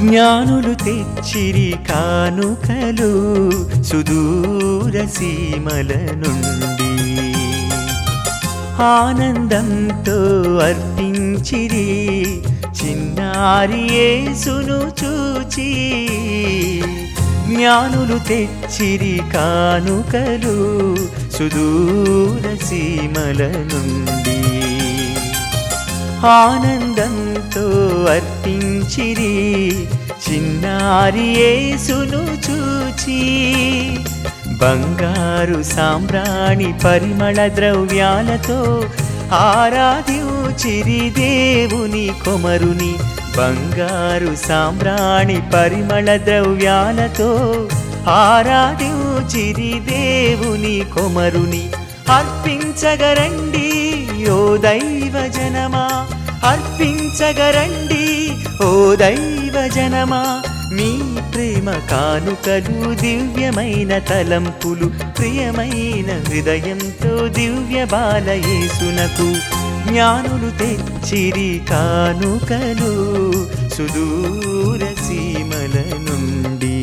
జ్ఞానులు తెచ్చిరి కానుకలు సుదూర సీమల నుండి ఆనందంతో అర్పించిరి చిన్నారి యేసును చూచి జ్ఞానులు తెచ్చిరి కానుకలు సుదూర సీమల నుండి ఆనందంతో అర్పించిరి చిన్నారి యేసును చూచి బంగారు సాంబ్రాణి పరిమళ ద్రవ్యాలతో ఆరాధించిరి దేవుని కొమరుని బంగారు సాంబ్రాణి పరిమళ ద్రవ్యాలతో ఆరాధించిరి దేవుని కొమరుని అర్పించగరండి ఓ దైవ జనమా అర్పించగరండి ఓ దైవ జనమా మీ ప్రేమ కానుకలు దివ్యమైన తలంపులు ప్రియమైన హృదయంతో దివ్య బాలయేసునకు జ్ఞానులు తెచ్చిరి కానుకలు సుదూర సీమల నుండి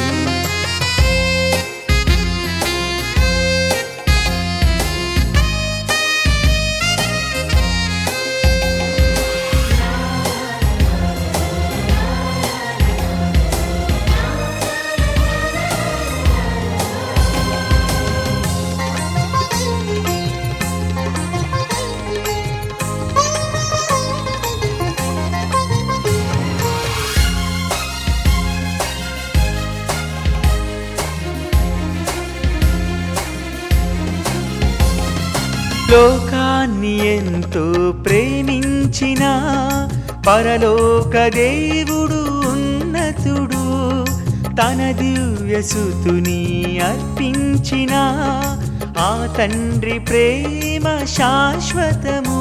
లోకాన్ని ఎంతో ప్రేమించిన పరలోక దేవుడు ఉన్నతుడు తన దివ్యసుతుని అర్పించిన ఆ తండ్రి ప్రేమ శాశ్వతము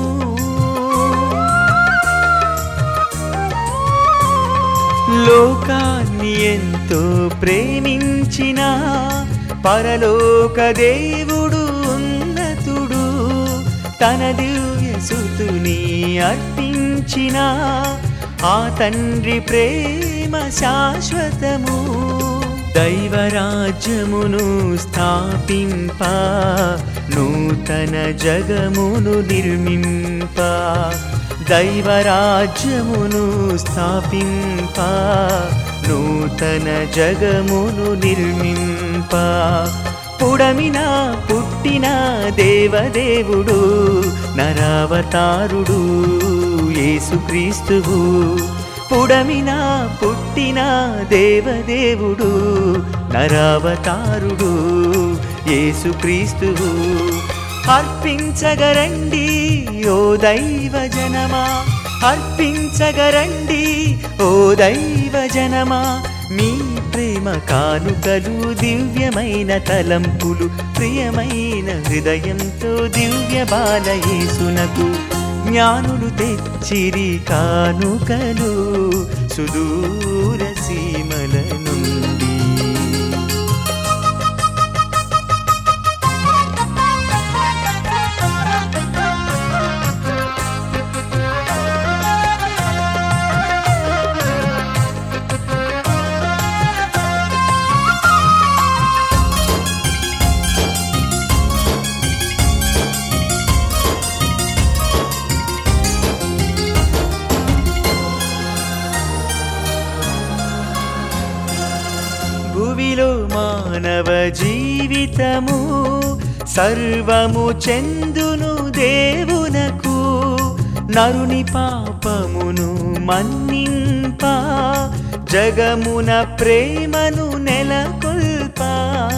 లోకాన్ని ఎంతో ప్రేమించిన పరలోక దేవుడు ఉన్నతుడు తన దివ్య సుతుని అర్పించిన ఆ తండ్రి ప్రేమ శాశ్వతము దైవరాజ్యమును స్థాపింప నూతన జగమును నిర్మింప దైవరాజ్యమును స్థాపింప నూతన జగమును నిర్మింప పుడమిన పుట్టిన దేవదేవుడు నరావతారుడు యేసుక్రీస్తువు పుడమిన పుట్టిన దేవదేవుడు నరావతారుడు యేసుక్రీస్తువు అర్పించగరండి ఓ దైవ జనమా అర్పించగరండి ఓ దైవ జనమా మీ ప్రేమ కానుకలు దివ్యమైన తలంపులు ప్రియమైన హృదయంతో దివ్య బాలయేసునకు జ్ఞానులు తెచ్చిరి కానుకలు సుదూర సీమల నుండి భువిలో మానవ జీవితము సర్వము చెందును దేవునకు నరుని పాపమును మన్నింప జగమున ప్రేమను నెలకొల్పా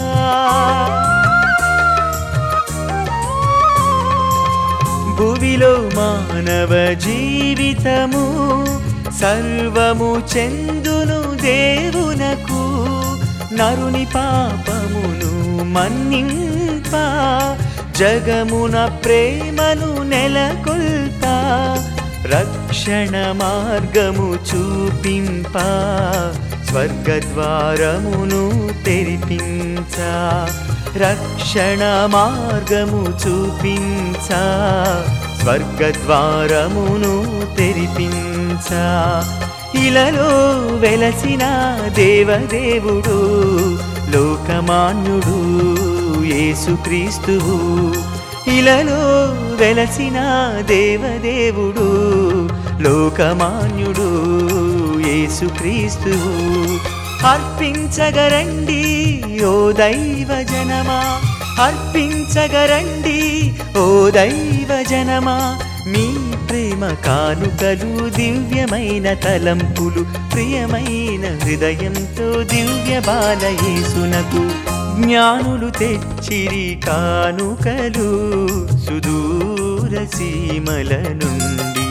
భువిలో మానవ జీవితము సర్వము చెందును దేవునకు నరుని పాపమును మన్నింప జగమున ప్రేమను నెలకొల్ప రక్షణ మార్గము చూపింప స్వర్గద్వారమును తెరిపించ రక్షణ మార్గము చూపించ స్వర్గద్వారమును తెరిపించ ఇలలో వెలసిన దేవదేవుడు లోకమాన్యుడు యేసుక్రీస్తువు ఇలలో వెలసిన దేవదేవుడు లోకమాన్యుడు యేసుక్రీస్తువు అర్పించగరండి ఓ దైవ జనమా అర్పించగరండి ఓ దైవ జనమా మీ ప్రేమ కానుకలు దివ్యమైన తలంపులు ప్రియమైన హృదయంతో దివ్య బాలయేసునకు జ్ఞానులు తెచ్చిరి కానుకలు సుదూర సీమల నుండి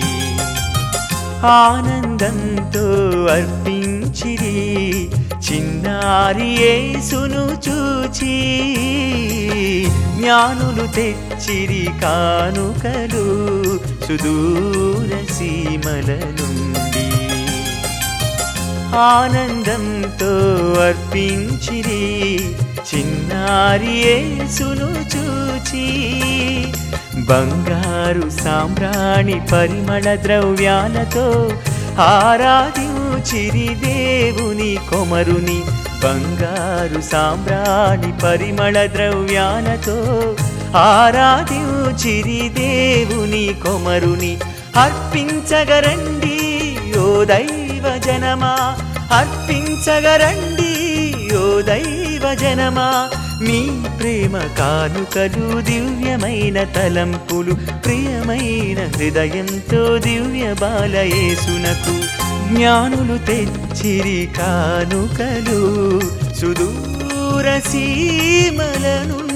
ఆనందంతో అర్పించిరి చిన్నారి యేసును చూచి జ్ఞానులు తెచ్చిరి కానుకలు సుదూర సీమల నుండి ఆనందంతో అర్పించిరి చిన్నారి యేసును చూచి బంగారు సాంబ్రాణి పరిమళ ద్రవ్యాలతో ఆరాధించిరి దేవుని కొమరుని బంగారు సాంబ్రాణి పరిమళ ద్రవ్యాలతో ఆరాధించిరి దేవుని కొమరుని అర్పించగరండి ఓ దైవ జనమా అర్పించగరండి ఓ దైవ జనమా మీ ప్రేమ కానుకలు దివ్యమైన తలంపులు ప్రియమైన హృదయంతో దివ్య బాలయేసునకు జ్ఞానులు తెచ్చిరి కానుకలు సుదూర సీమల నుండి